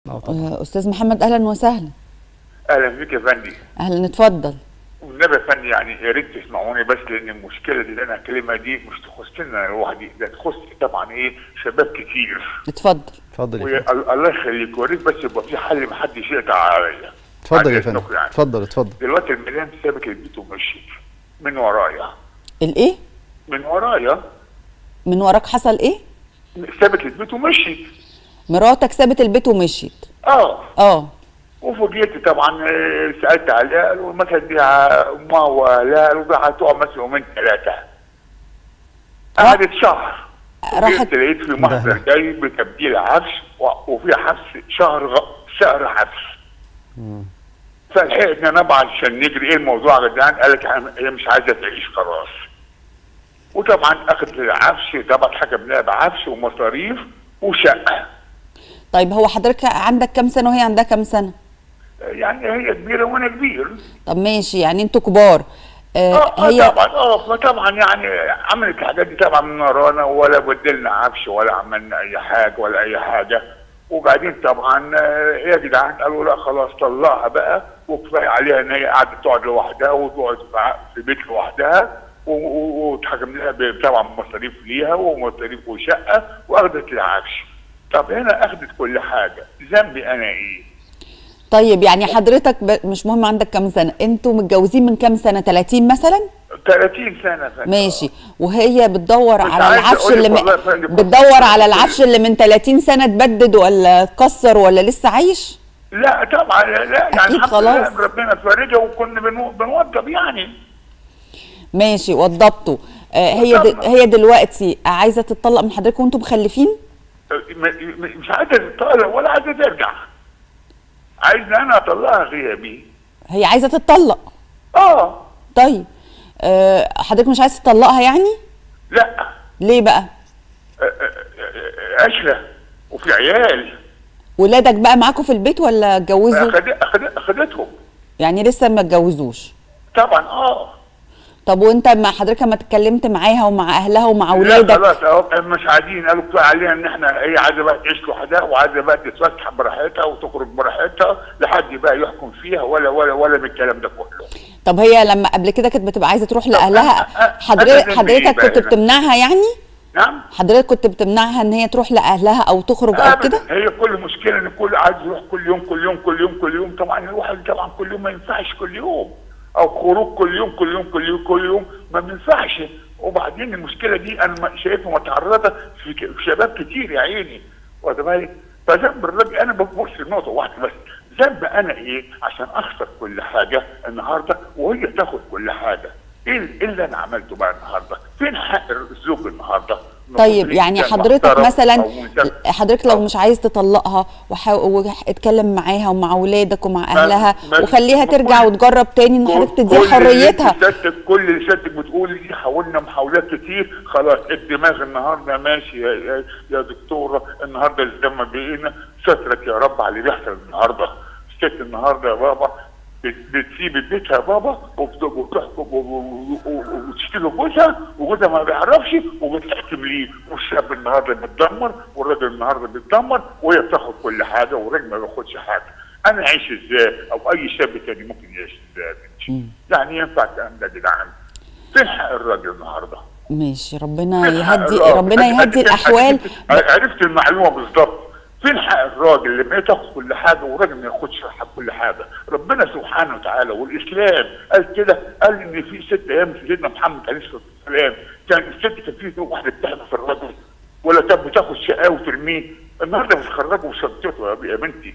اه طبعا آه، استاذ محمد اهلا وسهلا اهلا بك يا فندي اهلا اتفضل والنبي يا فندي يعني يا ريت تسمعوني بس لان المشكله اللي انا هكلمها دي مش تخصني انا لوحدي ده تخص طبعا ايه شباب كتير اتفضل اتفضل يا ويا- فندم ال- الله يخليك ويا ريت بس يبقى في حل محدش يقطع عليا اتفضل يا عن فندم إذنكم يعني. اتفضل اتفضل دلوقتي المدام سابت البيت ومشيت من ورايا الايه من ورايا من وراك حصل ايه سابت البيت ومشيت مراتك سابت البيت ومشيت اه اه وفوجئت طبعا آه، سالت عليها قالوا مثلا دي ع- امها واهلها قالوا ده هتقعد مثلا يومين ثلاثه قعدت شهر راحت- راحت لقيت في محضر ده- جاي بتبديل عفش و- وفي حبس شهر غ... شهر حبس فلحقتنا نبع عشان نجري ايه الموضوع يا جدعان قالت هي مش عايزه تعيش خلاص وطبعا اخذت العفش طبعا حكم لها بعفش ومصاريف وشقه طيب هو حضرتك عندك كام سنه وهي عندها كام سنه يعني هي كبيره وانا كبير طب ماشي يعني انتوا كبار آه اه آه هي طبعا اه فطبعا يعني عملت الحاجات دي طبعا من ورانا ولا بدلنا عفش ولا عملنا اي حاجه ولا اي حاجه وبعدين طبعا آه، يا جدعان قالوا لا خلاص طلعها بقى وكفايه عليها ان هي قاعده تقعد لوحدها وتقعد مع- في بيت لوحدها و- و- وتحكم لها ب- طبعا مصاريف ليها ومصاريف وشقه واخدت العفش طب هنا اخدت كل حاجه ذنبي انا ايه؟ طيب يعني حضرتك ب... مش مهم عندك كام سنه انتوا متجوزين من كام سنه 30 مثلا 30 سنه فاتت. ماشي وهي بتدور مش على عايز العفش أقولك اللي م... والله يا فندم. بتدور على العفش اللي من 30 سنه اتبدد ولا اتكسر ولا لسه عايش لا طبعا لا يعني أكيد الحمد خلاص. لله ربنا فرجها وكنا بنو- بنوضب يعني ماشي وضبطوا آه هي د... وضبنا. هي دلوقتي عايزه تتطلق من حضرتك وانتوا مخلفين م- م- مش عايزه تطالع ولا عايزه ترجع عايزه انا اطلعها غيابي هي عايزه تتطلق اه طيب آه حضرتك مش عايز تطلقها يعني لا ليه بقى آه، آه، آه، عشره وفي عيال ولادك بقى معاكم في البيت ولا اتجوزوا أخد- أخد- اخدتهم يعني لسه ما اتجوزوش طبعا اه طب وانت ما حضرتك ما اتكلمت معاها ومع اهلها ومع لا اولادك خلاص اهو مش عايزين قالوا كفايه عليها ان احنا هي عايزه بقى تعيش لوحدها وعايزه بقى تتفسح براحتها وتخرج براحتها لحد بقى يحكم فيها ولا ولا ولا بالكلام ده كله طب هي لما قبل كده كانت بتبقى عايزه تروح لاهلها أ- أ- حضرتك أنا ذنبي إيه حضرتك بقى كنت هنا؟ بتمنعها يعني نعم حضرتك كنت بتمنعها ان هي تروح لاهلها او تخرج او أبداً. كده هي كل مشكله ان كل عايز يروح كل يوم كل يوم كل يوم كل يوم طبعا الواحد طبعا كل يوم ما ينفعش كل يوم او خروج كل يوم كل يوم كل يوم كل يوم ما بينفعش وبعدين المشكله دي انا ما- شايفها متعرضه في ك- في شباب كتير يا عيني واخد بالك فذنب الراجل انا ببص لنقطه واحده بس ذنب انا ايه عشان اخسر كل حاجه النهارده وهي تاخد كل حاجه ايه ال- إيه اللي انا عملته بقى النهارده؟ فين حق الزوج النهارده؟ طيب يعني كان حضرتك محترم مثلا أو منتبه. حضرتك لو أو- مش عايز تطلقها وحا- واتكلم معاها ومع اولادك ومع ما- اهلها ما- وخليها كل- ترجع وتجرب تاني ان حضرتك كل تديها اللي حريتها انت سيادتك كل اللي سيادتك بتقولي دي حاولنا محاولات كتير خلاص الدماغ النهارده ماشي يا, يا, يا دكتوره النهارده زي ما بقينا سترك يا رب على اللي بيحصل النهارده الست النهارده يا بابا بت- بتسيب بيتها يا بابا وبت- وبتحكم و- و- و- وتشتكي جوزها وجوزها ما بيعرفش وبتحكم ليه والشاب النهارده بيتدمر والراجل النهارده بيتدمر وهي بتاخد كل حاجه والراجل ما بياخدش حاجه انا اعيش ازاي او اي شاب تاني ممكن يعيش ازاي يا بنتي يعني ينفع الكلام ده يا جدعان فين حق الراجل النهارده؟ ماشي ربنا فين حق يهدي الراجل؟ ربنا أنت- يهدي أنت- الاحوال أنت- عرفت المعلومه بالظبط فين حق الراجل لما هي تاخد كل حاجه والراجل ما ياخدش حق كل حاجه ربنا سبحانه وتعالى والاسلام قال كده قال ان في ست ايام سيدنا محمد عليه الصلاه والسلام كان الست كان في واحده بتحب في الرجل ولا كانت بتاخد شقاه وترميه النهارده بتخرجه وشنطته يا- يا بنتي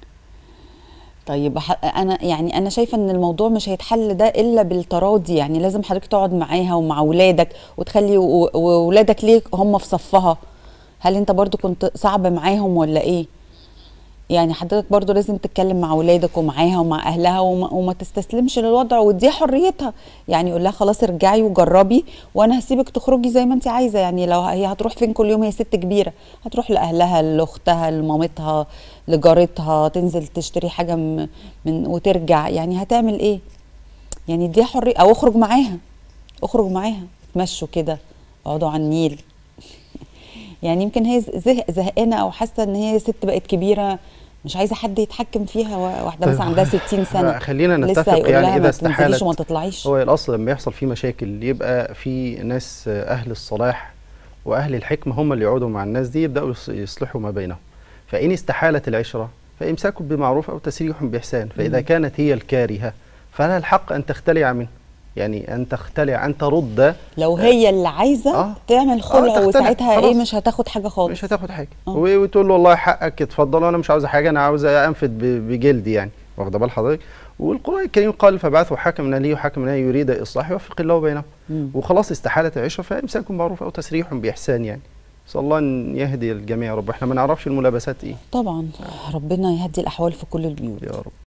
طيب ح- انا يعني انا شايفه ان الموضوع مش هيتحل ده الا بالتراضي يعني لازم حضرتك تقعد معاها ومع اولادك وتخلي و- واولادك ليك هم في صفها هل انت برضو كنت صعب معاهم ولا ايه يعني حضرتك برضو لازم تتكلم مع اولادك ومعاها ومع اهلها وما, وما تستسلمش للوضع واديها حريتها يعني قول لها خلاص ارجعي وجربي وانا هسيبك تخرجي زي ما انت عايزه يعني لو هي هتروح فين كل يوم هي ست كبيره هتروح لاهلها لاختها لمامتها لجارتها تنزل تشتري حاجه م- من وترجع يعني هتعمل ايه يعني اديها حريه او اخرج معاها اخرج معاها اتمشوا كده اقعدوا على النيل يعني يمكن هي زه- زهقانه او حاسه ان هي ست بقت كبيره مش عايزه حد يتحكم فيها وا- واحده طيب، مثلا عندها 60 سنه خلينا لسه نتفق هيقول يعني لها اذا ما تنزليش استحالت وما تطلعيش هو الاصل لما يحصل فيه مشاكل يبقى في ناس اهل الصلاح واهل الحكمه هم اللي يقعدوا مع الناس دي يبداوا يص- يصلحوا ما بينهم فان استحالت العشره فامساك بمعروف او تسريح باحسان فاذا مم. كانت هي الكارهه فلها الحق ان تختلع منه يعني ان تختلع ان ترد لو هي اللي عايزه آه. تعمل خلع تختلع، وساعتها ايه خلاص. مش هتاخد حاجه خالص مش هتاخد حاجه آه. و- وتقول له والله حقك اتفضل وانا مش عاوزه حاجه انا عاوزه انفد ب- بجلدي يعني واخده بال حضرتك والقران الكريم قال فبعثوا حكما لي وحكما لي يريد اصلاح يوفق الله بينهم مم. وخلاص استحالت العشره فامساك معروف او تسريح باحسان يعني نسال الله ان يهدي الجميع يا رب احنا ما نعرفش الملابسات ايه طبعا ربنا يهدي الاحوال في كل البيوت يا رب